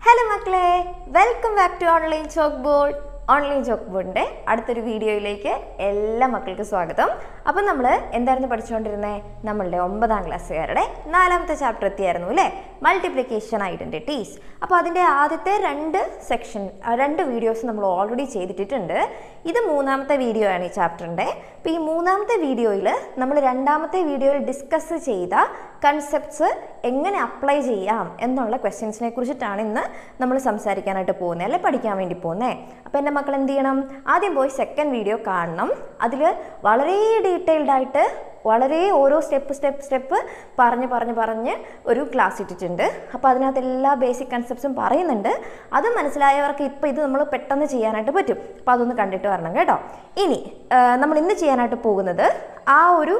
hello മക്കളെ welcome back to online chalkboard online chalk ബോർഡിൻ്റെ അടുത്തൊരു വീഡിയോയിലേക്ക് എല്ലാ മക്കൾക്കും സ്വാഗതം അപ്പം നമ്മൾ എന്തായിരുന്നു പഠിച്ചുകൊണ്ടിരുന്നത് നമ്മളുടെ ഒമ്പതാം ക്ലാസ്സുകാരുടെ നാലാമത്തെ ചാപ്റ്റർ എത്തിയായിരുന്നു അല്ലേ മൾട്ടിപ്ലിക്കേഷൻ ഐഡൻറ്റിറ്റീസ് അപ്പോൾ അതിൻ്റെ ആദ്യത്തെ രണ്ട് സെക്ഷൻ രണ്ട് വീഡിയോസ് നമ്മൾ ഓൾറെഡി ചെയ്തിട്ടിട്ടുണ്ട് ഇത് മൂന്നാമത്തെ വീഡിയോ ആണ് ഈ ചാപ്റ്ററിൻ്റെ അപ്പോൾ ഈ മൂന്നാമത്തെ വീഡിയോയിൽ നമ്മൾ രണ്ടാമത്തെ വീഡിയോയിൽ ഡിസ്കസ് ചെയ്ത കൺസെപ്റ്റ്സ് എങ്ങനെ അപ്ലൈ ചെയ്യാം എന്നുള്ള ക്വസ്റ്റ്യൻസിനെ കുറിച്ചിട്ടാണ് ഇന്ന് നമ്മൾ സംസാരിക്കാനായിട്ട് പോകുന്നത് അല്ലെ പഠിക്കാൻ വേണ്ടി പോകുന്നത് അപ്പോൾ എൻ്റെ മക്കൾ എന്ത് ചെയ്യണം ആദ്യം പോയി സെക്കൻഡ് വീഡിയോ കാണണം അതിൽ വളരെ ഡീറ്റെയിൽഡ് ആയിട്ട് വളരെ ഓരോ സ്റ്റെപ്പ് സ്റ്റെപ്പ് സ്റ്റെപ്പ് പറഞ്ഞ് പറഞ്ഞ് പറഞ്ഞ് ഒരു ക്ലാസ് ഇട്ടിട്ടുണ്ട് അപ്പോൾ അതിനകത്ത് എല്ലാ ബേസിക് കൺസെപ്റ്റ്സും പറയുന്നുണ്ട് അത് മനസ്സിലായവർക്ക് ഇപ്പോൾ ഇത് നമ്മൾ പെട്ടെന്ന് ചെയ്യാനായിട്ട് പറ്റും അപ്പോൾ അതൊന്ന് കണ്ടിട്ട് വരണം കേട്ടോ ഇനി ആ, നമ്മൾ ഇന്ന് ചെയ്യാനായിട്ട് പോകുന്നത് ആ ഒരു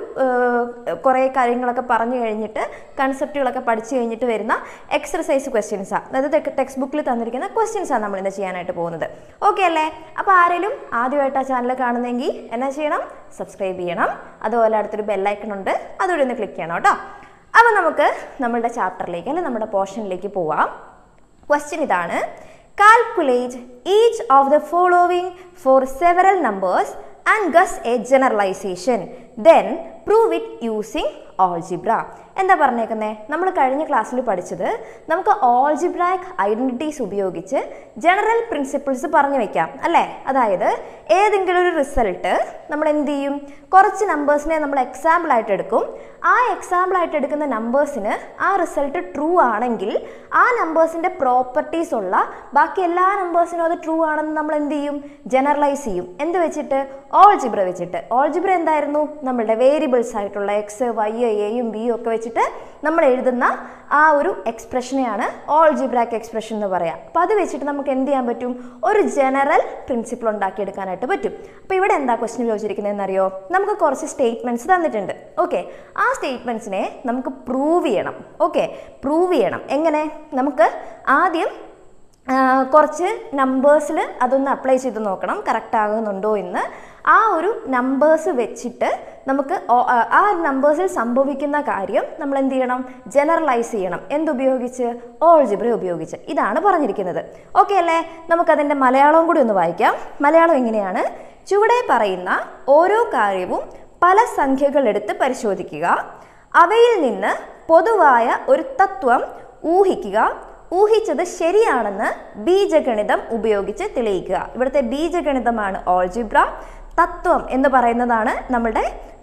കുറേ കാര്യങ്ങളൊക്കെ പറഞ്ഞു കഴിഞ്ഞിട്ട് കൺസെപ്റ്റുകളൊക്കെ പഠിച്ചു കഴിഞ്ഞിട്ട് വരുന്ന എക്സർസൈസ് ക്വസ്റ്റ്യൻസാണ് അതായത് ടെക്സ്റ്റ് ബുക്കിൽ തന്നിരിക്കുന്ന ക്വസ്റ്റ്യൻസാണ് നമ്മൾ ഇന്ന് ചെയ്യാനായിട്ട് പോകുന്നത് ഓക്കെ അല്ലേ അപ്പോൾ ആരെങ്കിലും ആദ്യമായിട്ട് ആ ചാനൽ കാണുന്നെങ്കിൽ എന്നാ ചെയ്യണം സബ്സ്ക്രൈബ് ചെയ്യണം അതുപോലെ അടുത്തൊരു ബെല്ലൈക്കൺ ഉണ്ട് അതുകൂടി ഒന്ന് ക്ലിക്ക് ചെയ്യണം കേട്ടോ അപ്പോൾ നമുക്ക് നമ്മളുടെ ചാപ്റ്ററിലേക്ക് അല്ലെങ്കിൽ നമ്മുടെ പോർഷനിലേക്ക് പോവാം ക്വസ്റ്റ്യൻ ഇതാണ് calculate each of the following for several numbers and guess a generalisation then prove it using algebra എന്താ പറഞ്ഞേക്കുന്നത് നമ്മൾ കഴിഞ്ഞ ക്ലാസ്സിൽ പഠിച്ചത് നമുക്ക് ഓൾജിബ്രാക് ഐഡൻറ്റിറ്റീസ് ഉപയോഗിച്ച് ജനറൽ പ്രിൻസിപ്പിൾസ് പറഞ്ഞു വെക്കാം അല്ലേ അതായത് ഏതെങ്കിലും ഒരു റിസൾട്ട് നമ്മൾ എന്ത് ചെയ്യും കുറച്ച് നമ്പേഴ്സിനെ നമ്മൾ എക്സാമ്പിൾ ആയിട്ട് എടുക്കും ആ എക്സാമ്പിൾ ആയിട്ട് എടുക്കുന്ന നമ്പേഴ്സിന് ആ റിസൾട്ട് ട്രൂ ആണെങ്കിൽ ആ നമ്പേഴ്സിൻ്റെ പ്രോപ്പർട്ടീസ് ഉള്ള ബാക്കി എല്ലാ നമ്പേഴ്സിനും അത് ട്രൂ ആണെന്ന് നമ്മൾ എന്ത് ചെയ്യും ജനറലൈസ് ചെയ്യും എന്ത് വെച്ചിട്ട് ഓൾജിബ്ര വെച്ചിട്ട് ഓൾജിബ്ര എന്തായിരുന്നു നമ്മളുടെ വേരിയബിൾസ് ആയിട്ടുള്ള എക്സ് വൈ എയും ബിയും ഒക്കെ വെച്ചിട്ട് നമ്മൾ എഴുതുന്ന ആ ഒരു എക്സ്പ്രഷനെയാണ് ഓൾജിബ്രാക്ക് എക്സ്പ്രഷൻ എന്ന് പറയാം അപ്പോൾ അത് വെച്ചിട്ട് നമുക്ക് എന്ത് ചെയ്യാൻ പറ്റും ഒരു ജനറൽ പ്രിൻസിപ്പിൾ ഉണ്ടാക്കിയെടുക്കാനായിട്ട് പറ്റും അപ്പോൾ ഇവിടെ എന്താ ക്വസ്റ്റ്യൻ ചോദിച്ചിരിക്കുന്നതെന്ന് അറിയോ നമുക്ക് കുറച്ച് സ്റ്റേറ്റ്മെൻറ്റ്സ് തന്നിട്ടുണ്ട് ഓക്കെ ആ സ്റ്റേറ്റ്മെൻറ്റ്സിനെ നമുക്ക് പ്രൂവ് ചെയ്യണം ഓക്കെ പ്രൂവ് ചെയ്യണം എങ്ങനെ നമുക്ക് ആദ്യം ആ, കുറച്ച് നമ്പേഴ്സിൽ അതൊന്ന് അപ്ലൈ ചെയ്ത് നോക്കണം കറക്റ്റ് ആകുന്നുണ്ടോ എന്ന് ആ ഒരു നമ്പേഴ്സ് വെച്ചിട്ട് നമുക്ക് ഓ- ആ- ആ നമ്പേഴ്സിൽ സംഭവിക്കുന്ന കാര്യം നമ്മൾ എന്ത് ചെയ്യണം ജനറലൈസ് ചെയ്യണം എന്തുപയോഗിച്ച് ഓൾജിബ്ര ഉപയോഗിച്ച് ഇതാണ് പറഞ്ഞിരിക്കുന്നത് ഓക്കെ അല്ലേ നമുക്കതിൻ്റെ മലയാളവും കൂടി ഒന്ന് വായിക്കാം മലയാളം എങ്ങനെയാണ് ചുവടെ പറയുന്ന ഓരോ കാര്യവും പല സംഖ്യകൾ എടുത്ത് പരിശോധിക്കുക അവയിൽ നിന്ന് പൊതുവായ ഒരു തത്വം ഊഹിക്കുക ഊഹിച്ചത് ശരിയാണെന്ന് ബീജഗണിതം ഉപയോഗിച്ച് തെളിയിക്കുക ഇവിടുത്തെ ബീജഗണിതമാണ് ഓൾജിബ്ര തത്വം എന്ന് പറയുന്നതാണ് നമ്മുടെ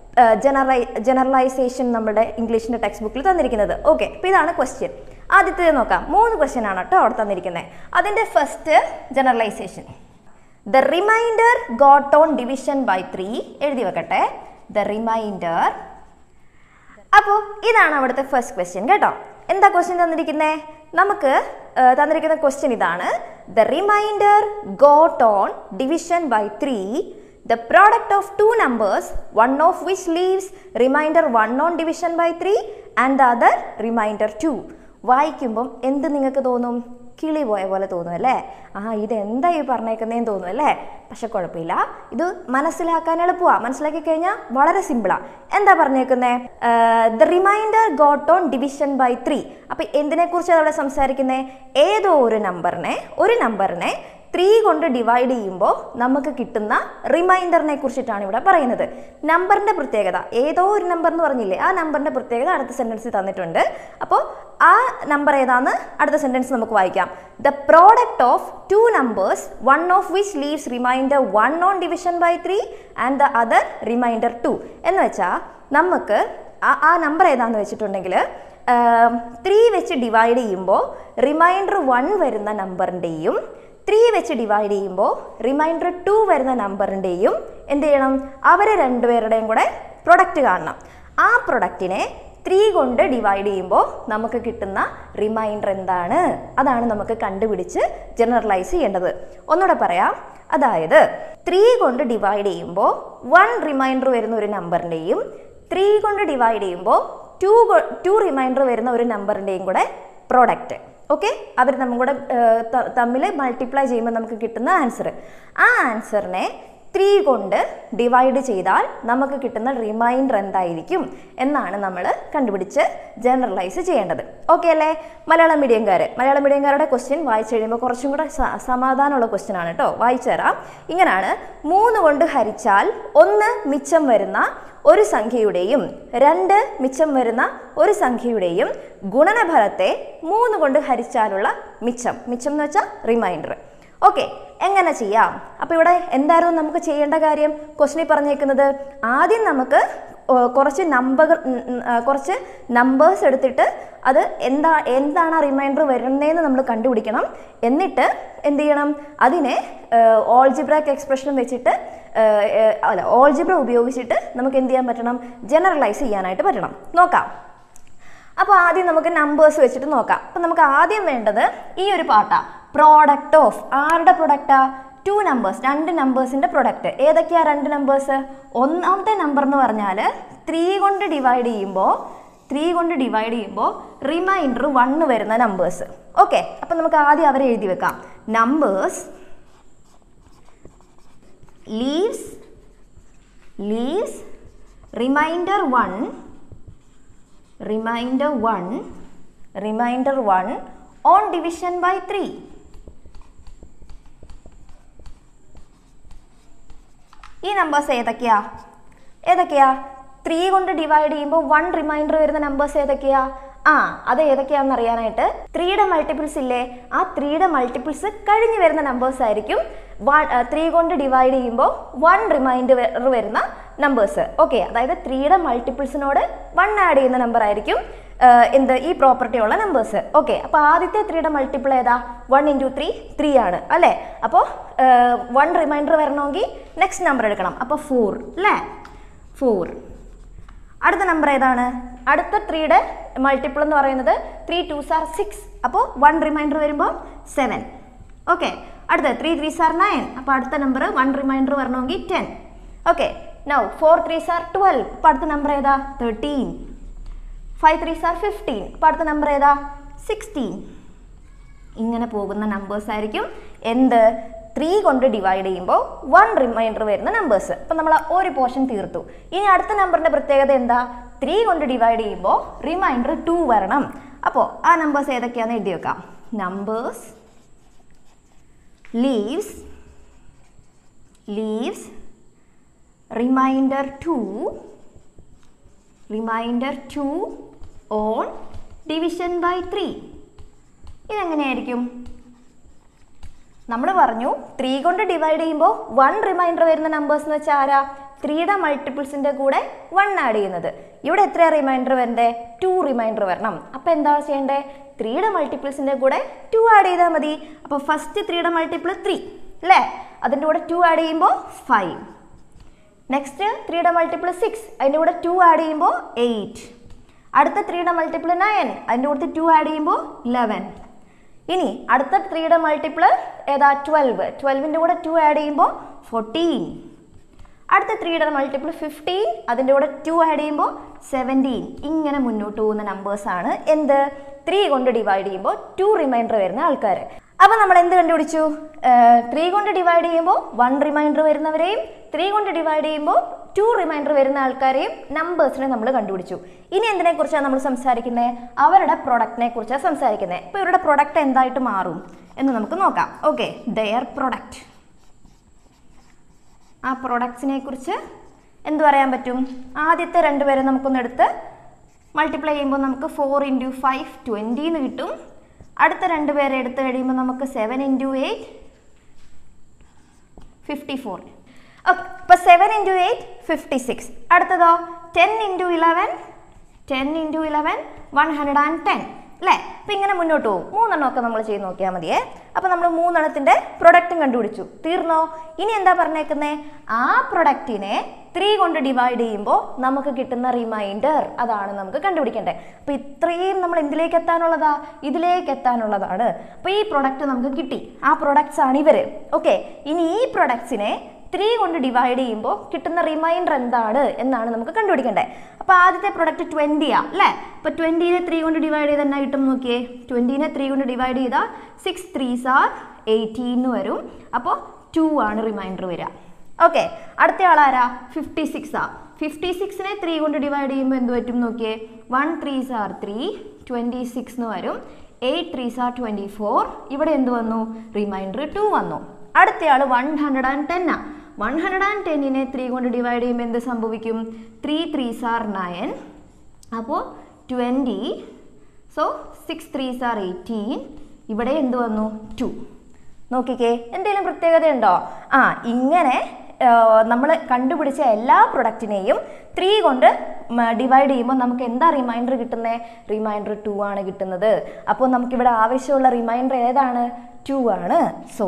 ജനറൈ ജനറലൈസേഷൻ നമ്മുടെ ഇംഗ്ലീഷിൻ്റെ ടെക്സ്റ്റ് ബുക്കിൽ തന്നിരിക്കുന്നത് ഓക്കെ അപ്പോൾ ഇതാണ് ക്വസ്റ്റ്യൻ ആദ്യത്തേത് നോക്കാം മൂന്ന് ക്വസ്റ്റ്യൻ ആണ് കേട്ടോ അവിടെ തന്നിരിക്കുന്നത് അതിൻ്റെ first generalisation the remainder got on division by three എഴുതി വെക്കട്ടെ ദ റിമൈൻഡർ അപ്പോൾ ഇതാണ് അവിടുത്തെ ഫസ്റ്റ് ക്വസ്റ്റ്യൻ കേട്ടോ എന്താ ക്വസ്റ്റ്യൻ തന്നിരിക്കുന്നത് നമുക്ക് ആ, തന്നിരിക്കുന്ന ക്വസ്റ്റ്യൻ ഇതാണ് the remainder got on division by three the product of two numbers one of which leaves remainder one on division by three and the other remainder two വായിക്കുമ്പം എന്ത് നിങ്ങൾക്ക് തോന്നും കിളി പോയ പോലെ തോന്നും അല്ലേ ആ ഇത് എന്താ ഈ പറഞ്ഞേക്കുന്നതെന്ന് തോന്നും അല്ലേ പക്ഷെ കുഴപ്പമില്ല ഇത് മനസ്സിലാക്കാൻ എളുപ്പമാണ് മനസ്സിലാക്കി കഴിഞ്ഞാൽ വളരെ സിമ്പിളാണ് എന്താ പറഞ്ഞേക്കുന്നത് the remainder got on division by three അപ്പം എന്തിനെക്കുറിച്ചാണ് അവിടെ സംസാരിക്കുന്നത് ഏതോ ഒരു നമ്പറിനെ ഒരു നമ്പറിനെ ത്രീ കൊണ്ട് ഡിവൈഡ് ചെയ്യുമ്പോൾ നമുക്ക് കിട്ടുന്ന റിമൈൻഡറിനെ കുറിച്ചിട്ടാണ് ഇവിടെ പറയുന്നത് നമ്പറിൻ്റെ പ്രത്യേകത ഏതോ ഒരു നമ്പർ എന്ന് പറഞ്ഞില്ലേ ആ നമ്പറിൻ്റെ പ്രത്യേകത അടുത്ത സെൻറ്റൻസിൽ തന്നിട്ടുണ്ട് അപ്പോൾ ആ നമ്പർ ഏതാന്ന് അടുത്ത സെൻറ്റൻസ് നമുക്ക് വായിക്കാം the product of two numbers one of which leaves remainder one on division by three and the other remainder two എന്ന് വെച്ചാൽ നമുക്ക് ആ ആ നമ്പർ ഏതാന്ന് വെച്ചിട്ടുണ്ടെങ്കിൽ ത്രീ വെച്ച് ഡിവൈഡ് ചെയ്യുമ്പോൾ റിമൈൻഡർ വൺ വരുന്ന നമ്പറിൻ്റെയും ത്രീ വെച്ച് ഡിവൈഡ് ചെയ്യുമ്പോൾ റിമൈൻഡർ ടു വരുന്ന നമ്പറിൻ്റെയും എന്ത് ചെയ്യണം അവരെ രണ്ടുപേരുടെയും കൂടെ പ്രൊഡക്റ്റ് കാണണം ആ പ്രൊഡക്റ്റിനെ ത്രീ കൊണ്ട് ഡിവൈഡ് ചെയ്യുമ്പോൾ നമുക്ക് കിട്ടുന്ന റിമൈൻഡർ എന്താണ് അതാണ് നമുക്ക് കണ്ടുപിടിച്ച് ജനറലൈസ് ചെയ്യേണ്ടത് ഒന്നുകൂടെ പറയാം അതായത് ത്രീ കൊണ്ട് ഡിവൈഡ് ചെയ്യുമ്പോൾ വൺ റിമൈൻഡർ വരുന്ന ഒരു നമ്പറിൻ്റെയും ത്രീ കൊണ്ട് ഡിവൈഡ് ചെയ്യുമ്പോൾ ടു ടു റിമൈൻഡർ വരുന്ന ഒരു നമ്പറിൻ്റെയും കൂടെ പ്രോഡക്റ്റ് ഓക്കെ അവർ നമ്മളും കൂടെ തമ്മിൽ മൾട്ടിപ്ലൈ ചെയ്യുമ്പോൾ നമുക്ക് കിട്ടുന്ന ആൻസർ ആ ആൻസറിനെ ത്രീ കൊണ്ട് ഡിവൈഡ് ചെയ്താൽ നമുക്ക് കിട്ടുന്ന റിമൈൻഡർ എന്തായിരിക്കും എന്നാണ് നമ്മൾ കണ്ടുപിടിച്ച് ജനറലൈസ് ചെയ്യേണ്ടത് ഓക്കെ അല്ലേ മലയാളം മീഡിയംകാർ മലയാളം മീഡിയംകാരുടെ ക്വസ്റ്റ്യൻ വായിച്ചു കഴിയുമ്പോൾ കുറച്ചും കൂടെ സ- സമാധാനമുള്ള ക്വസ്റ്റ്യൻ ആണ് കേട്ടോ വായിച്ചു തരാം ഇങ്ങനെയാണ് മൂന്ന് കൊണ്ട് ഹരിച്ചാൽ ഒന്ന് മിച്ചം വരുന്ന ഒരു സംഖ്യയുടെയും രണ്ട് മിച്ചം വരുന്ന ഒരു സംഖ്യയുടെയും ഗുണനഫലത്തെ മൂന്ന് കൊണ്ട് ഹരിച്ചാലുള്ള മിച്ചം മിച്ചം എന്ന് വെച്ചാൽ റിമൈൻഡർ ഓക്കെ എങ്ങനെ ചെയ്യാം അപ്പോൾ ഇവിടെ എന്തായിരുന്നു നമുക്ക് ചെയ്യേണ്ട കാര്യം ക്വസ്റ്റിനിൽ പറഞ്ഞേക്കുന്നത് ആദ്യം നമുക്ക് ഓ, കുറച്ച് നമ്പർ കുറച്ച് നമ്പേഴ്സ് എടുത്തിട്ട് അത് എന്താ എന്താണ് ആ റിമൈൻഡർ വരുന്നതെന്ന് നമ്മൾ കണ്ടുപിടിക്കണം എന്നിട്ട് എന്ത് ചെയ്യണം അതിനെ ഓൾജിബ്രാക്ക് എക്സ്പ്രഷൻ വെച്ചിട്ട് ഏഹ്, ഏഹ്, അല്ല ഓൾജിബ്ര ഉപയോഗിച്ചിട്ട് നമുക്ക് എന്ത് ചെയ്യാൻ പറ്റണം ജനറലൈസ് ചെയ്യാനായിട്ട് പറ്റണം നോക്കാം അപ്പോൾ ആദ്യം നമുക്ക് നമ്പേഴ്സ് വെച്ചിട്ട് നോക്കാം അപ്പം നമുക്ക് ആദ്യം വേണ്ടത് ഈ ഒരു പാട്ടാ പ്രോഡക്റ്റ് ഓഫ് ആരുടെ പ്രൊഡക്റ്റാ ടു നമ്പേഴ്സ് രണ്ട് നമ്പേഴ്സിൻ്റെ പ്രൊഡക്റ്റ് ഏതൊക്കെയാ രണ്ട് നമ്പേഴ്സ് ഒന്നാമത്തെ നമ്പർ എന്ന് പറഞ്ഞാൽ ത്രീ കൊണ്ട് ഡിവൈഡ് ചെയ്യുമ്പോൾ ത്രീ കൊണ്ട് ഡിവൈഡ് ചെയ്യുമ്പോൾ റിമൈൻഡർ വണ്ണ് വരുന്ന നമ്പേഴ്സ് ഓക്കെ അപ്പം നമുക്ക് ആദ്യം അവരെ എഴുതി വെക്കാം numbers leaves leaves remainder one remainder 1 remainder 1 on division by 3 ഈ നമ്പേഴ്സ് ഏതൊക്കെയാ ഏതൊക്കെയാ ത്രീ കൊണ്ട് ഡിവൈഡ് ചെയ്യുമ്പോൾ വൺ റിമൈൻഡർ വരുന്ന നമ്പേഴ്സ് ഏതൊക്കെയാ ആ അത് ഏതൊക്കെയാണെന്ന് അറിയാനായിട്ട് ത്രീയുടെ മൾട്ടിപ്പിൾസ് ഇല്ലേ ആ ത്രീയുടെ മൾട്ടിപ്പിൾസ് കഴിഞ്ഞ് വരുന്ന നമ്പേഴ്സ് ആയിരിക്കും വൺ ത്രീ കൊണ്ട് ഡിവൈഡ് ചെയ്യുമ്പോൾ വൺ റിമൈൻഡർ വരുന്ന നമ്പേഴ്സ് ഓക്കെ അതായത് ത്രീയുടെ മൾട്ടിപ്പിൾസിനോട് വൺ ആഡ് ചെയ്യുന്ന നമ്പർ ആയിരിക്കും ആ, എന്ത് ഈ പ്രോപ്പർട്ടി ഉള്ള നമ്പേഴ്സ് ഓക്കെ അപ്പോൾ ആദ്യത്തെ ത്രീയുടെ മൾട്ടിപ്പിൾ ഏതാ വൺ ഇൻറ്റു ത്രീ ത്രീ ആണ് അല്ലേ അപ്പോൾ വൺ റിമൈൻഡർ വരണമെങ്കിൽ നെക്സ്റ്റ് നമ്പർ എടുക്കണം അപ്പോൾ ഫോർ അല്ലേ ഫോർ അടുത്ത നമ്പർ ഏതാണ് അടുത്ത ത്രീയുടെ മൾട്ടിപ്പിൾ എന്ന് പറയുന്നത് ത്രീ ടു സാർ സിക്സ് അപ്പോൾ വൺ റിമൈൻഡർ വരുമ്പോൾ സെവൻ ഓക്കെ അടുത്ത ത്രീ ത്രീ സാർ നയൻ അപ്പോൾ അടുത്ത നമ്പർ വൺ റിമൈൻഡർ വരണമെങ്കിൽ ten okay now four three are twelve അപ്പോൾ അടുത്ത നമ്പർ ഏതാ thirteen five three are fifteen അപ്പോൾ അടുത്ത നമ്പർ ഏതാ സിക്സ്റ്റീൻ ഇങ്ങനെ പോകുന്ന നമ്പേഴ്സ് ആയിരിക്കും എന്ത് ത്രീ കൊണ്ട് ഡിവൈഡ് ചെയ്യുമ്പോൾ വൺ റിമൈൻഡർ വരുന്ന നമ്പേഴ്സ് അപ്പം നമ്മൾ ഒരു പോർഷൻ തീർത്തു ഇനി അടുത്ത നമ്പറിൻ്റെ പ്രത്യേകത എന്താ ത്രീ കൊണ്ട് ഡിവൈഡ് ചെയ്യുമ്പോൾ റിമൈൻഡർ ടു വരണം അപ്പോൾ ആ നമ്പേഴ്സ് ഏതൊക്കെയാണെന്ന് എഴുതി വെക്കാം numbers leaves leaves remainder two remainder two on division by three ഇതെങ്ങനെയായിരിക്കും നമ്മൾ പറഞ്ഞു ത്രീ കൊണ്ട് ഡിവൈഡ് ചെയ്യുമ്പോൾ വൺ റിമൈൻഡർ വരുന്ന നമ്പേഴ്സ് എന്ന് വെച്ചാൽ ആരാ ത്രീയുടെ മൾട്ടിപ്പിൾസിൻ്റെ കൂടെ വൺ ആഡ് ചെയ്യുന്നത് ഇവിടെ എത്ര റിമൈൻഡർ വരണ്ടേ ടു റിമൈൻഡർ വരണം അപ്പോൾ എന്താ ചെയ്യേണ്ടേ ത്രീയുടെ മൾട്ടിപ്പിൾസിൻ്റെ കൂടെ ടു ആഡ് ചെയ്താൽ മതി അപ്പോൾ ഫസ്റ്റ് ത്രീയുടെ മൾട്ടിപ്പിൾ ത്രീ അല്ലേ അതിൻ്റെ കൂടെ ടു ആഡ് ചെയ്യുമ്പോൾ ഫൈവ് നെക്സ്റ്റ് ത്രീയുടെ മൾട്ടിപ്പിൾ സിക്സ് അതിൻ്റെ കൂടെ ടു ആഡ് ചെയ്യുമ്പോൾ എയ്റ്റ് അടുത്ത ത്രീയുടെ മൾട്ടിപ്പിൾ നയൻ അതിൻ്റെ കൂടെ ടു ആഡ് ചെയ്യുമ്പോൾ ലെവൻ ഇനി അടുത്ത ത്രീയുടെ മൾട്ടിപ്പിൾ ഏതാ ട്വൽവ് ട്വൽവിൻ്റെ കൂടെ ടു ആഡ് ചെയ്യുമ്പോൾ ഫോർട്ടീൻ അടുത്ത ത്രീയുടെ മൾട്ടിപ്പിൾ ഫിഫ്റ്റീൻ അതിൻ്റെ കൂടെ ടു ആഡ് ചെയ്യുമ്പോൾ സെവൻറ്റീൻ ഇങ്ങനെ മുന്നോട്ട് പോകുന്ന നമ്പേഴ്സാണ് എന്ത് ത്രീ കൊണ്ട് ഡിവൈഡ് ചെയ്യുമ്പോൾ ടു റിമൈൻഡർ വരുന്ന ആൾക്കാർ അപ്പോൾ നമ്മൾ എന്ത് കണ്ടുപിടിച്ചു ത്രീ കൊണ്ട് ഡിവൈഡ് ചെയ്യുമ്പോൾ വൺ റിമൈൻഡർ വരുന്നവരെയും ത്രീ കൊണ്ട് ഡിവൈഡ് ചെയ്യുമ്പോൾ ടു റിമൈൻഡർ വരുന്ന ആൾക്കാരെയും നമ്പേഴ്സിനെ നമ്മൾ കണ്ടുപിടിച്ചു ഇനി എന്തിനെ കുറിച്ചാണ് നമ്മൾ സംസാരിക്കുന്നത് അവരുടെ പ്രൊഡക്റ്റിനെ കുറിച്ചാണ് സംസാരിക്കുന്നത് അപ്പോൾ ഇവരുടെ പ്രൊഡക്റ്റ് എന്തായിട്ട് മാറും എന്ന് നമുക്ക് നോക്കാം ഓക്കെ ദയർ പ്രൊഡക്റ്റ് ആ പ്രൊഡക്ട്സിനെ കുറിച്ച് എന്ത് പറയാൻ പറ്റും ആദ്യത്തെ രണ്ട് പേരെ നമുക്കൊന്ന് എടുത്ത് മൾട്ടിപ്ലൈ ചെയ്യുമ്പോൾ നമുക്ക് ഫോർ ഇൻറ്റു ഫൈവ് ട്വൻറ്റി എന്ന് കിട്ടും അടുത്ത രണ്ട് പേരെ എടുത്ത് കഴിയുമ്പോൾ നമുക്ക് seven into eight fifty four okay ഇപ്പോൾ seven into eight fifty six അടുത്തതോ ten into eleven ten into eleven one hundred and ten അല്ലേ അപ്പം ഇങ്ങനെ മുന്നോട്ട് പോകും മൂന്നെണ്ണമൊക്കെ നമ്മൾ ചെയ്ത് നോക്കിയാൽ മതിയേ അപ്പോൾ നമ്മൾ മൂന്നെണ്ണത്തിൻ്റെ പ്രൊഡക്റ്റും കണ്ടുപിടിച്ചു തീർന്നോ ഇനി എന്താ പറഞ്ഞേക്കുന്നത് ആ പ്രൊഡക്റ്റിനെ ത്രീ കൊണ്ട് ഡിവൈഡ് ചെയ്യുമ്പോൾ നമുക്ക് കിട്ടുന്ന റിമൈൻഡർ അതാണ് നമുക്ക് കണ്ടുപിടിക്കേണ്ടത് അപ്പോൾ ഇത്രയും നമ്മൾ എന്തിലേക്ക് എത്താനുള്ളതാ ഇതിലേക്ക് എത്താനുള്ളതാണ് അപ്പോൾ ഈ പ്രൊഡക്റ്റ് നമുക്ക് കിട്ടി ആ പ്രൊഡക്ട്സ് ആണ് ഇവർ ഓക്കെ ഇനി ഈ പ്രൊഡക്ട്സിനെ ത്രീ കൊണ്ട് ഡിവൈഡ് ചെയ്യുമ്പോൾ കിട്ടുന്ന റിമൈൻഡർ എന്താണ് എന്നാണ് നമുക്ക് കണ്ടുപിടിക്കേണ്ടത് അപ്പോൾ ആദ്യത്തെ പ്രൊഡക്റ്റ് ട്വൻറ്റിയാ അല്ലേ അപ്പോൾ ട്വൻറ്റീനെ ത്രീ കൊണ്ട് ഡിവൈഡ് ചെയ്ത് എന്നാ കിട്ടും നോക്കിയേ ട്വൻറ്റീനെ ത്രീ കൊണ്ട് ഡിവൈഡ് ചെയ്താൽ സിക്സ് ത്രീസ് ആർ എയ്റ്റീൻ എന്ന് വരും അപ്പോൾ ടു ആണ് റിമൈൻഡർ വരിക ഓക്കെ അടുത്ത ആളാരാ ഫിഫ്റ്റി സിക്സ് ആ ഫിഫ്റ്റി സിക്സിനെ ത്രീ കൊണ്ട് ഡിവൈഡ് ചെയ്യുമ്പോൾ എന്ത് പറ്റും നോക്കിയേ one threes are three twenty six എന്ന് വരും eight threes are twenty four ഇവിടെ എന്ത് വന്നു റിമൈൻഡർ ടു വന്നു അടുത്തയാൾ വൺ ഹൺഡ്രഡ് ആൻഡ് ടെൻ ആ വൺ ഹൺഡ്രഡ് ആൻഡ് ടെന്നിനെ ത്രീ കൊണ്ട് ഡിവൈഡ് ചെയ്യുമ്പോൾ എന്ത് സംഭവിക്കും ത്രീ ത്രീസ് ആർ നയൻ അപ്പോൾ twenty so six threes are eighteen ഇവിടെ എന്ത് വന്നു ടു നോക്കിക്കേ എന്തെങ്കിലും പ്രത്യേകതയുണ്ടോ ആ ഇങ്ങനെ നമ്മൾ കണ്ടുപിടിച്ച എല്ലാ പ്രൊഡക്റ്റിനെയും ത്രീ കൊണ്ട് ഡിവൈഡ് ചെയ്യുമ്പോൾ നമുക്ക് എന്താ റിമൈൻഡർ കിട്ടുന്നത് റിമൈൻഡർ ടു ആണ് കിട്ടുന്നത് അപ്പോൾ നമുക്കിവിടെ ആവശ്യമുള്ള റിമൈൻഡർ ഏതാണ് ടു ആണ് so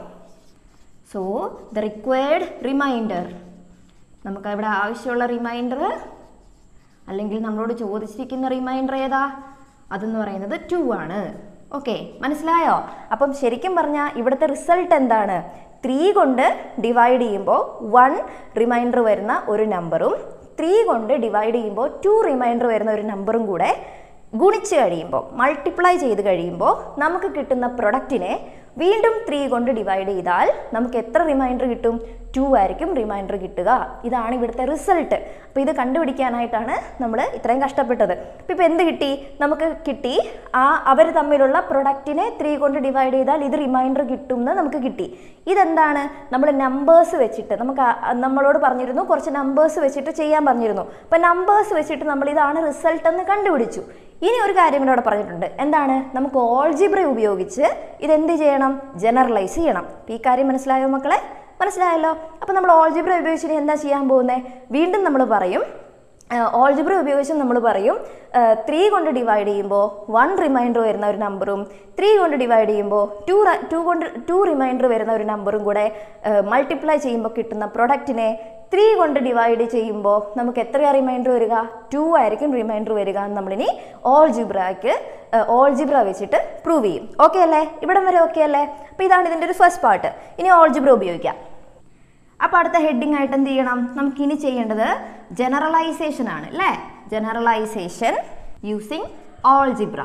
so the required remainder നമുക്ക് ഇവിടെ ആവശ്യമുള്ള റിമൈൻഡർ അല്ലെങ്കിൽ നമ്മളോട് ചോദിച്ചിരിക്കുന്ന റിമൈൻഡർ ഏതാ അതെന്ന് പറയുന്നത് ടു ആണ് ഓക്കെ മനസ്സിലായോ അപ്പം ശരിക്കും പറഞ്ഞാൽ ഇവിടുത്തെ റിസൾട്ട് എന്താണ് ത്രീ കൊണ്ട് ഡിവൈഡ് ചെയ്യുമ്പോൾ വൺ റിമൈൻഡർ വരുന്ന ഒരു നമ്പറും ത്രീ കൊണ്ട് ഡിവൈഡ് ചെയ്യുമ്പോൾ ടു റിമൈൻഡർ വരുന്ന ഒരു നമ്പറും കൂടെ ഗുണിച്ച് കഴിയുമ്പോൾ മൾട്ടിപ്ലൈ ചെയ്ത് കഴിയുമ്പോൾ നമുക്ക് കിട്ടുന്ന പ്രൊഡക്റ്റിനെ വീണ്ടും ത്രീ കൊണ്ട് ഡിവൈഡ് ചെയ്താൽ നമുക്ക് എത്ര റിമൈൻഡർ കിട്ടും ടു ആയിരിക്കും റിമൈൻഡർ കിട്ടുക ഇതാണ് ഇവിടുത്തെ റിസൾട്ട് അപ്പോൾ ഇത് കണ്ടുപിടിക്കാനായിട്ടാണ് നമ്മൾ ഇത്രയും കഷ്ടപ്പെട്ടത് അപ്പോൾ ഇപ്പോൾ എന്ത് കിട്ടി നമുക്ക് കിട്ടി ആ അവർ തമ്മിലുള്ള പ്രൊഡക്റ്റിനെ ത്രീ കൊണ്ട് ഡിവൈഡ് ചെയ്താൽ ഇത് റിമൈൻഡർ കിട്ടും എന്ന് നമുക്ക് കിട്ടി ഇതെന്താണ് നമ്മൾ നമ്പേഴ്സ് വെച്ചിട്ട് നമുക്ക് ആ- ആ നമ്മളോട് പറഞ്ഞിരുന്നു കുറച്ച് നമ്പേഴ്സ് വെച്ചിട്ട് ചെയ്യാൻ പറഞ്ഞിരുന്നു അപ്പോൾ നമ്പേഴ്സ് വെച്ചിട്ട് നമ്മൾ ഇതാണ് റിസൾട്ട് എന്ന് കണ്ടുപിടിച്ചു ഇനി ഒരു കാര്യം കൂടെ അവിടെ പറഞ്ഞിട്ടുണ്ട് എന്താണ് നമുക്ക് ഓൾജിബ്ര ഉപയോഗിച്ച് ഇതെന്ത് ചെയ്യണം ജനറലൈസ് ചെയ്യണം അപ്പോൾ ഈ കാര്യം മനസ്സിലായോ മക്കളെ മനസ്സിലായല്ലോ അപ്പോൾ നമ്മൾ ഓൾജിബ്ര ഉപയോഗിച്ച് ഇനി എന്താ ചെയ്യാൻ പോകുന്നത് വീണ്ടും നമ്മൾ പറയും ഓൾജിബ്ര ഉപയോഗിച്ച് നമ്മൾ പറയും ത്രീ കൊണ്ട് ഡിവൈഡ് ചെയ്യുമ്പോൾ വൺ റിമൈൻഡർ വരുന്ന ഒരു നമ്പറും ത്രീ കൊണ്ട് ഡിവൈഡ് ചെയ്യുമ്പോൾ ടു ടു കൊണ്ട് ടു റിമൈൻഡർ വരുന്ന ഒരു നമ്പറും കൂടെ മൾട്ടിപ്ലൈ ചെയ്യുമ്പോൾ കിട്ടുന്ന പ്രൊഡക്റ്റിനെ ത്രീ കൊണ്ട് ഡിവൈഡ് ചെയ്യുമ്പോൾ നമുക്ക് എത്രയാ റിമൈൻഡർ വരിക ടു ആയിരിക്കും റിമൈൻഡർ വരിക എന്ന് നമ്മളിനി ഓൾജിബ്രയ്ക്ക് ഓൾജിബ്ര വെച്ചിട്ട് പ്രൂവ് ചെയ്യും ഓക്കെ അല്ലേ ഇവിടം വരെ ഓക്കെ അല്ലേ അപ്പോൾ ഇതാണ് ഇതിൻ്റെ ഒരു ഫസ്റ്റ് പാർട്ട് ഇനി ഓൾജിബ്ര ഉപയോഗിക്കാം അപ്പോൾ അടുത്ത ഹെഡിങ് ആയിട്ട് എന്ത് ചെയ്യണം നമുക്ക് ഇനി ചെയ്യേണ്ടത് ജനറലൈസേഷൻ ആണ് അല്ലേ generalisation using algebra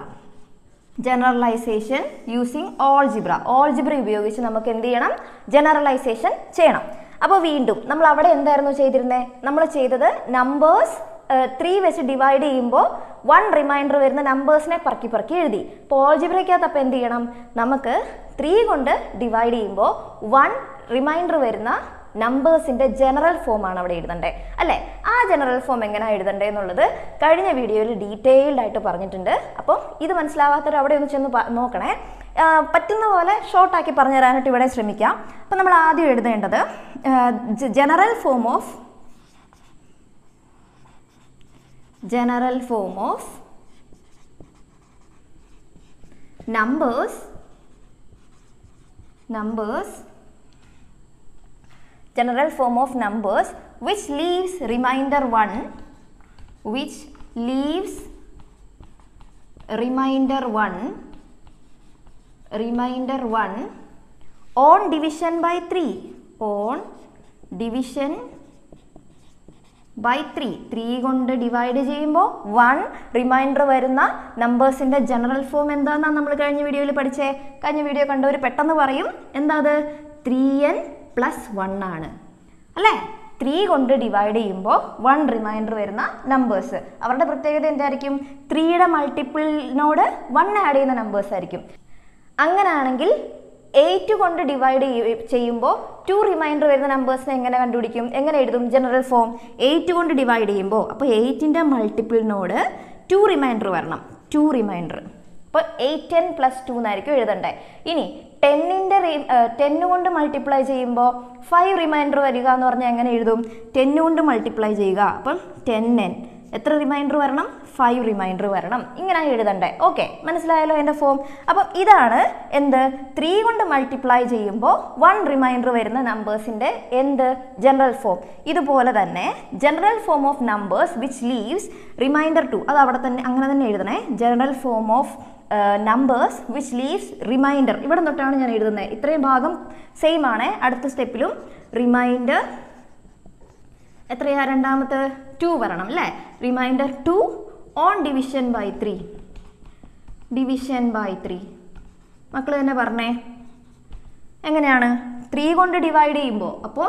generalisation using algebra algebra ഉപയോഗിച്ച് നമുക്ക് എന്ത് ചെയ്യണം ജനറലൈസേഷൻ ചെയ്യണം അപ്പോൾ വീണ്ടും നമ്മൾ അവിടെ എന്തായിരുന്നു ചെയ്തിരുന്നത് നമ്മൾ ചെയ്തത് നമ്പേഴ്സ് ത്രീ വെച്ച് ഡിവൈഡ് ചെയ്യുമ്പോൾ വൺ റിമൈൻഡർ വരുന്ന നമ്പേഴ്സിനെ പറക്കി പറക്കി എഴുതി ഇപ്പോൾ ഓൾജിബ്രയ്ക്കകത്ത് അപ്പോൾ എന്ത് ചെയ്യണം നമുക്ക് ത്രീ കൊണ്ട് ഡിവൈഡ് ചെയ്യുമ്പോൾ വൺ റിമൈൻഡർ വരുന്ന നമ്പേഴ്സിന്റെ ജനറൽ ഫോം ആണ് അവിടെ എഴുതണ്ടേ അല്ലേ ആ ജനറൽ ഫോം എങ്ങനെയാണ് എഴുതണ്ടേ എന്നുള്ളത് കഴിഞ്ഞ വീഡിയോയിൽ ഡീറ്റെയിൽഡ് ആയിട്ട് പറഞ്ഞിട്ടുണ്ട് അപ്പോൾ ഇത് മനസ്സിലാവാത്തവർ അവിടെ ഒന്ന് ചെന്ന് പ- നോക്കണേ ആ, പറ്റുന്ന പോലെ ഷോർട്ടാക്കി പറഞ്ഞു തരാനായിട്ട് ഇവിടെ ശ്രമിക്കാം അപ്പോൾ നമ്മൾ ആദ്യം എഴുതേണ്ടത് general form of general form of numbers numbers general form of numbers which leaves remainder 1 which leaves remainder 1 remainder 1 on division by 3 on division by three three കൊണ്ട് ഡിവൈഡ് ചെയ്യുമ്പോൾ വൺ റിമൈൻഡർ വരുന്ന നമ്പേഴ്സിന്റെ ജനറൽ ഫോം എന്താണെന്നാണ് നമ്മൾ കഴിഞ്ഞ വീഡിയോയിൽ പഠിച്ചേ കഴിഞ്ഞ വീഡിയോ കണ്ടവർ പെട്ടെന്ന് പറയും എന്താ അത് ത്രീ എൻ പ്ലസ് വൺ ആണ് അല്ലേ ത്രീ കൊണ്ട് ഡിവൈഡ് ചെയ്യുമ്പോൾ വൺ റിമൈൻഡർ വരുന്ന നമ്പേഴ്സ് അവരുടെ പ്രത്യേകത എന്തായിരിക്കും ത്രീയുടെ മൾട്ടിപ്പിളിനോട് വൺ ആഡ് ചെയ്യുന്ന നമ്പേഴ്സ് ആയിരിക്കും അങ്ങനെയാണെങ്കിൽ എയ്റ്റ് കൊണ്ട് ഡിവൈഡ് ചെയ്യുമ്പോൾ ടു റിമൈൻഡർ വരുന്ന നമ്പേഴ്സിനെ എങ്ങനെ കണ്ടുപിടിക്കും എങ്ങനെ എഴുതും ജനറൽ ഫോം എയ്റ്റ് കൊണ്ട് ഡിവൈഡ് ചെയ്യുമ്പോൾ അപ്പോൾ എയ്റ്റിൻ്റെ മൾട്ടിപ്പിളിനോട് ടു റിമൈൻഡർ വരണം ടു റിമൈൻഡർ അപ്പോൾ എയ്റ്റ് ടെൻ പ്ലസ് ടു എന്നായിരിക്കും എഴുതണ്ടേ ഇനി ടെന്നിൻ്റെ ടെന്ന് കൊണ്ട് മൾട്ടിപ്ലൈ ചെയ്യുമ്പോൾ ഫൈവ് റിമൈൻഡർ വരിക എന്ന് പറഞ്ഞാൽ എങ്ങനെ എഴുതും ടെന്ന് കൊണ്ട് മൾട്ടിപ്ലൈ ചെയ്യുക അപ്പം ടെൻ എൻ എത്ര റിമൈൻഡർ വരണം ഫൈവ് റിമൈൻഡർ വരണം ഇങ്ങനെ എഴുതണ്ടേ ഓക്കെ മനസ്സിലായല്ലോ എൻ്റെ ഫോം അപ്പം ഇതാണ് എന്ത് ത്രീ കൊണ്ട് മൾട്ടിപ്ലൈ ചെയ്യുമ്പോൾ വൺ റിമൈൻഡർ വരുന്ന നമ്പേഴ്സിൻ്റെ എന്ത് ജനറൽ ഫോം ഇതുപോലെ തന്നെ general form of numbers which leaves remainder two അത് അവിടെ തന്നെ അങ്ങനെ തന്നെ എഴുതണേ general form of numbers which leaves remainder ഇവിടെ തൊട്ടാണ് ഞാൻ എഴുതുന്നത് ഇത്രയും ഭാഗം സെയിം ആണ് അടുത്ത സ്റ്റെപ്പിലും റിമൈൻഡർ എത്രയാ രണ്ടാമത്തെ ടു വരണം അല്ലേ remainder two on division by three division by three മക്കൾ തന്നെ പറഞ്ഞേ എങ്ങനെയാണ് ത്രീ കൊണ്ട് ഡിവൈഡ് ചെയ്യുമ്പോൾ അപ്പോൾ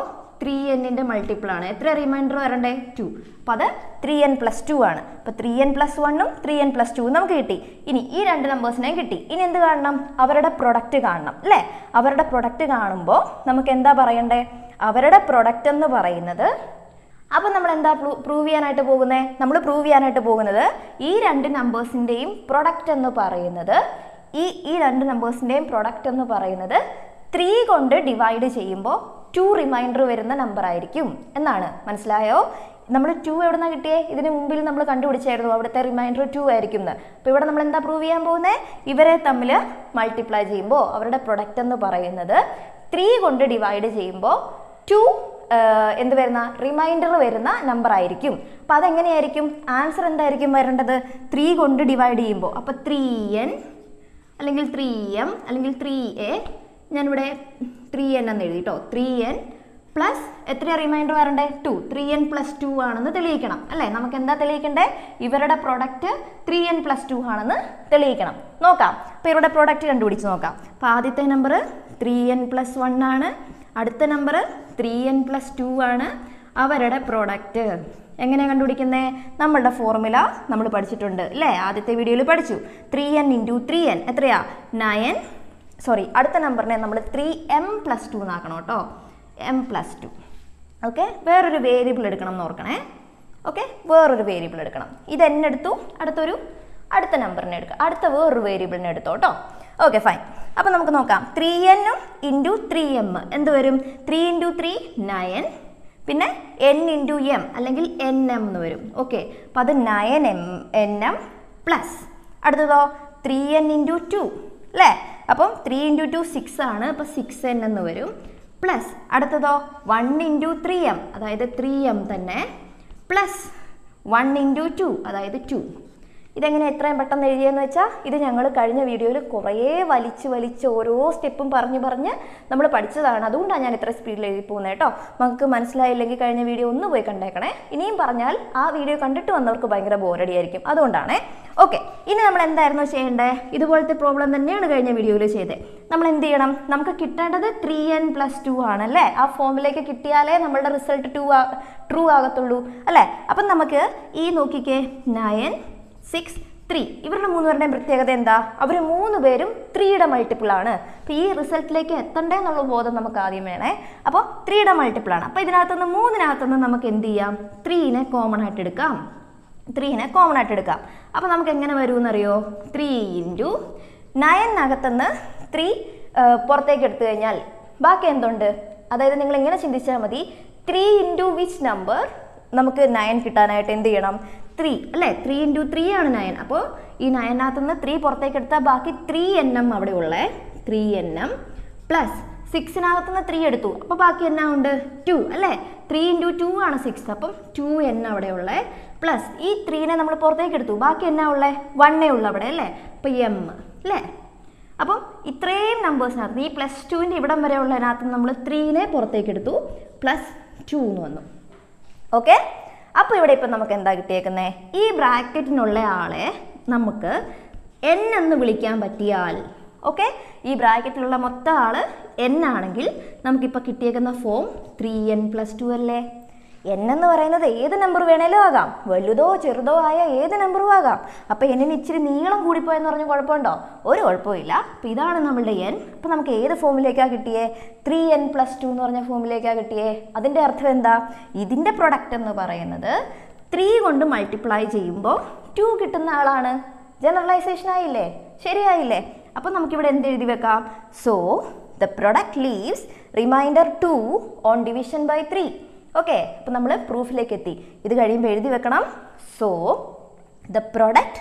ത്രീ എന്നിൻ്റെ മൾട്ടിപ്പിൾ ആണ് എത്ര റിമൈൻഡർ വരണ്ടേ ടു അപ്പോൾ അത് ത്രീ എൻ പ്ലസ് ടു ആണ് അപ്പോൾ ത്രീ എൻ പ്ലസ് വണ്ണും ത്രീ എൻ പ്ലസ് ടു നമുക്ക് കിട്ടി ഇനി ഈ രണ്ട് നമ്പേഴ്സിനെയും കിട്ടി ഇനി എന്ത് കാണണം അവരുടെ പ്രൊഡക്റ്റ് കാണണം അല്ലേ അവരുടെ പ്രൊഡക്റ്റ് കാണുമ്പോൾ നമുക്ക് എന്താ പറയണ്ടേ അവരുടെ പ്രൊഡക്റ്റ് എന്ന് പറയുന്നത് അപ്പം നമ്മൾ എന്താ പ്രൂവ് ചെയ്യാനായിട്ട് പോകുന്നത് നമ്മൾ പ്രൂവ് ചെയ്യാനായിട്ട് പോകുന്നത് ഈ രണ്ട് നമ്പേഴ്സിൻ്റെയും പ്രൊഡക്റ്റ് എന്ന് പറയുന്നത് ഈ ഈ രണ്ട് നമ്പേഴ്സിൻ്റെയും പ്രൊഡക്റ്റ് എന്ന് പറയുന്നത് ത്രീ കൊണ്ട് ഡിവൈഡ് ചെയ്യുമ്പോൾ ടു റിമൈൻഡർ വരുന്ന നമ്പർ ആയിരിക്കും എന്നാണ് മനസ്സിലായോ നമ്മൾ ടു എവിടെ നിന്നാണ് കിട്ടിയേ ഇതിന് മുമ്പിൽ നമ്മൾ കണ്ടുപിടിച്ചായിരുന്നു അവിടുത്തെ റിമൈൻഡർ ടു ആയിരിക്കും എന്ന് അപ്പോൾ ഇവിടെ നമ്മൾ എന്താ പ്രൂവ് ചെയ്യാൻ പോകുന്നത് ഇവരെ തമ്മിൽ മൾട്ടിപ്ലൈ ചെയ്യുമ്പോൾ അവരുടെ പ്രൊഡക്റ്റ് എന്ന് പറയുന്നത് ത്രീ കൊണ്ട് ഡിവൈഡ് ചെയ്യുമ്പോൾ ടു എന്ത് വരുന്ന റിമൈൻഡർ വരുന്ന നമ്പർ ആയിരിക്കും അപ്പോൾ അതെങ്ങനെയായിരിക്കും ആൻസർ എന്തായിരിക്കും വരേണ്ടത് ത്രീ കൊണ്ട് ഡിവൈഡ് ചെയ്യുമ്പോൾ അപ്പോൾ ത്രീ എൻ അല്ലെങ്കിൽ ത്രീ എം അല്ലെങ്കിൽ ത്രീ എ ഞാനിവിടെ ത്രീ എൻ എന്ന് എഴുതി കേട്ടോ ത്രീ എൻ പ്ലസ് എത്ര റിമൈൻഡർ വരണ്ടേ two three n plus two ആണെന്ന് തെളിയിക്കണം അല്ലേ നമുക്ക് എന്താ തെളിയിക്കണ്ടേ ഇവരുടെ product three n plus two ആണെന്ന് തെളിയിക്കണം നോക്കാം അപ്പോൾ ഇവരുടെ പ്രൊഡക്റ്റ് കണ്ടുപിടിച്ച് നോക്കാം അപ്പോൾ ആദ്യത്തെ number three n plus one ആണ് അടുത്ത number three n plus two ആണ് അവരുടെ പ്രോഡക്റ്റ് എങ്ങനെയാണ് കണ്ടുപിടിക്കുന്നത് നമ്മളുടെ ഫോർമുല നമ്മൾ പഠിച്ചിട്ടുണ്ട് അല്ലേ ആദ്യത്തെ വീഡിയോയിൽ പഠിച്ചു three n into three n എത്രയാ നയൻ സോറി അടുത്ത നമ്പറിനെ നമ്മൾ ത്രീ എം പ്ലസ് ടു എന്നാക്കണം കേട്ടോ എം പ്ലസ് ടു ഓക്കെ വേറൊരു വേരിയബിൾ എടുക്കണം എന്ന് ഓർക്കണേ ഓക്കെ വേറൊരു വേരിയബിൾ എടുക്കണം ഇത് എന്നെ എടുത്തു അടുത്തൊരു അടുത്ത നമ്പറിനെ എടുക്കുക അടുത്ത വേറൊരു വേരിയബിളിനെ എടുത്തോ കേട്ടോ ഓക്കെ ഫൈൻ അപ്പോൾ നമുക്ക് നോക്കാം ത്രീ എന്നും ഇൻറ്റു ത്രീ എം എന്ത് വരും ത്രീ ഇൻറ്റു ത്രീ നയൻ പിന്നെ എൻ ഇൻറ്റു എം അല്ലെങ്കിൽ എൻ എം എന്ന് വരും ഓക്കെ അപ്പം അത് nine m n m plus അടുത്തതോ ത്രീ എൻ ഇൻറ്റു ടു അല്ലേ അപ്പം ത്രീ ഇൻറ്റു ടു സിക്സ് ആണ് അപ്പോൾ സിക്സ് എൻ എന്ന് വരും പ്ലസ് അടുത്തതോ വൺ ഇൻറ്റു ത്രീ എം അതായത് ത്രീ എം തന്നെ പ്ലസ് വൺ ഇൻറ്റു ടു അതായത് ടു ഇതെങ്ങനെ എത്രയും പെട്ടെന്ന് എഴുതിയെന്ന് വെച്ചാൽ ഇത് ഞങ്ങൾ കഴിഞ്ഞ വീഡിയോയിൽ കുറേ വലിച്ച് വലിച്ച് ഓരോ സ്റ്റെപ്പും പറഞ്ഞ് പറഞ്ഞ് നമ്മൾ പഠിച്ചതാണ് അതുകൊണ്ടാണ് ഞാൻ ഇത്ര സ്പീഡിൽ എഴുതി പോകുന്നത് കേട്ടോ നമുക്ക് മനസ്സിലായില്ലെങ്കിൽ കഴിഞ്ഞ വീഡിയോ ഒന്ന് പോയി കണ്ടേക്കണേ ഇനിയും പറഞ്ഞാൽ ആ വീഡിയോ കണ്ടിട്ട് വന്നവർക്ക് ഭയങ്കര ബോറടി ആയിരിക്കും അതുകൊണ്ടാണേ ഓക്കെ ഇനി നമ്മൾ എന്തായിരുന്നു ചെയ്യേണ്ടത് ഇതുപോലത്തെ പ്രോബ്ലം തന്നെയാണ് കഴിഞ്ഞ വീഡിയോയിൽ ചെയ്തത് നമ്മൾ എന്ത് ചെയ്യണം നമുക്ക് കിട്ടേണ്ടത് ത്രീ എൻ പ്ലസ് ടു ആണല്ലേ ആ ഫോമിലേക്ക് കിട്ടിയാലേ നമ്മളുടെ റിസൾട്ട് ടു ആ ട്രൂ ആകത്തുള്ളൂ അല്ലേ അപ്പം നമുക്ക് ഈ നോക്കിക്കേ നയൻ സിക്സ് ത്രീ ഇവരുടെ മൂന്ന് പേരുടെയും പ്രത്യേകത എന്താ അവർ മൂന്ന് പേരും ത്രീയുടെ മൾട്ടിപ്പിൾ ആണ് അപ്പോൾ ഈ റിസൾട്ടിലേക്ക് എത്തണ്ടേ എന്നുള്ള ബോധം നമുക്ക് ആദ്യം വേണേ അപ്പോൾ ത്രീയുടെ മൾട്ടിപ്പിൾ ആണ് അപ്പോൾ ഇതിനകത്തുനിന്ന് മൂന്നിനകത്തുനിന്ന് നമുക്ക് എന്ത് ചെയ്യാം ത്രീനെ കോമൺ ആയിട്ട് എടുക്കാം ത്രീനെ കോമൺ ആയിട്ട് എടുക്കാം അപ്പോൾ നമുക്ക് എങ്ങനെ വരുമെന്നറിയോ ത്രീ ഇൻറ്റു നയനകത്തുനിന്ന് ത്രീ പുറത്തേക്ക് എടുത്തു കഴിഞ്ഞാൽ ബാക്കി എന്തുണ്ട് അതായത് നിങ്ങൾ ഇങ്ങനെ ചിന്തിച്ചാൽ മതി ത്രീ ഇൻറ്റു വിച്ച് നമ്പർ നമുക്ക് നയൻ കിട്ടാനായിട്ട് എന്ത് ചെയ്യണം ത്രീ അല്ലേ ത്രീ ഇൻറ്റു ത്രീ ആണ് നയൻ അപ്പോൾ ഈ നയനകത്ത് നിന്ന് ത്രീ പുറത്തേക്ക് എടുത്താൽ ബാക്കി ത്രീ എൻ എം അവിടെ ഉള്ളേ ത്രീ എൻ എം പ്ലസ് സിക്സിനകത്ത് നിന്ന് ത്രീ എടുത്തു അപ്പോൾ ബാക്കി എന്നാ ഉണ്ട് ടു അല്ലേ ത്രീ ഇൻറ്റു ടു ആണ് സിക്സ് അപ്പം ടു എൻ അവിടെ ഉള്ളേ പ്ലസ് ഈ ത്രീനെ നമ്മൾ പുറത്തേക്ക് എടുത്തു ബാക്കി എന്നാ ഉള്ളേ വണ്ണേ ഉള്ളു അവിടെ അല്ലേ അപ്പോൾ എം അല്ലേ അപ്പം ഇത്രയും നമ്പേഴ്സിനകത്ത് ഈ പ്ലസ് ടുവിൻ്റെ ഇവിടം വരെ ഉള്ളതിനകത്ത് നമ്മൾ ത്രീനെ പുറത്തേക്ക് എടുത്തു പ്ലസ് ടു എന്ന് വന്നു ഓക്കെ അപ്പോൾ ഇവിടെ ഇപ്പം നമുക്ക് എന്താ കിട്ടിയേക്കുന്നത് ഈ ബ്രാക്കറ്റിനുള്ള ആളെ നമുക്ക് എൻ എന്ന് വിളിക്കാൻ പറ്റിയാൽ ഓക്കെ ഈ ബ്രാക്കറ്റിലുള്ള മൊത്തം ആൾ എൻ ആണെങ്കിൽ നമുക്കിപ്പോൾ കിട്ടിയേക്കുന്ന form three n plus two അല്ലേ എൻ എന്ന് പറയുന്നത് ഏത് നമ്പർ വേണേലും ആകാം വലുതോ ചെറുതോ ആയ ഏത് നമ്പറും ആകാം അപ്പോൾ എന്നിന് ഇച്ചിരി നീളം കൂടിപ്പോയെന്ന് പറഞ്ഞ കുഴപ്പമുണ്ടോ ഒരു കുഴപ്പമില്ല അപ്പോൾ ഇതാണ് നമ്മളുടെ എൻ അപ്പോൾ നമുക്ക് ഏത് ഫോമിലേക്കാണ് കിട്ടിയേ ത്രീ എൻ പ്ലസ് ടു എന്ന് പറഞ്ഞ ഫോമിലേക്കാണ് കിട്ടിയേ അതിൻ്റെ അർത്ഥം എന്താ ഇതിൻ്റെ പ്രൊഡക്റ്റ് എന്ന് പറയുന്നത് ത്രീ കൊണ്ട് മൾട്ടിപ്ലൈ ചെയ്യുമ്പോൾ ടു കിട്ടുന്ന ആളാണ് ജനറലൈസേഷൻ ആയില്ലേ ശരിയായില്ലേ അപ്പോൾ നമുക്കിവിടെ എന്ത് എഴുതി വെക്കാം so the product leaves remainder two on division by three okay അപ്പോൾ നമ്മൾ പ്രൂഫിലേക്ക് എത്തി ഇത് കഴിയുമ്പോൾ എഴുതി വെക്കണം so the product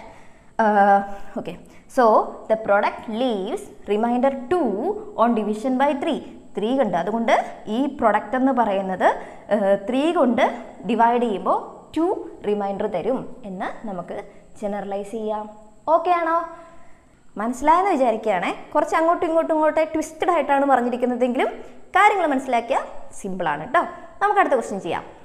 okay so the product leaves remainder two on division by three three കൊണ്ട് അതുകൊണ്ട് ഈ പ്രൊഡക്റ്റ് എന്ന് പറയുന്നത് ത്രീ കൊണ്ട് ഡിവൈഡ് ചെയ്യുമ്പോൾ ടു റിമൈൻഡർ തരും എന്ന് നമുക്ക് ജനറലൈസ് ചെയ്യാം ഓക്കെ ആണോ മനസ്സിലായെന്ന് വിചാരിക്കുകയാണേ കുറച്ച് അങ്ങോട്ടും ഇങ്ങോട്ടും ഇങ്ങോട്ടെ ട്വിസ്റ്റഡ് ആയിട്ടാണ് പറഞ്ഞിരിക്കുന്നതെങ്കിലും കാര്യങ്ങൾ മനസ്സിലാക്കിയാൽ സിമ്പിളാണ് കേട്ടോ നമുക്ക് അടുത്ത ക്വസ്റ്റ്യൻ ചെയ്യാം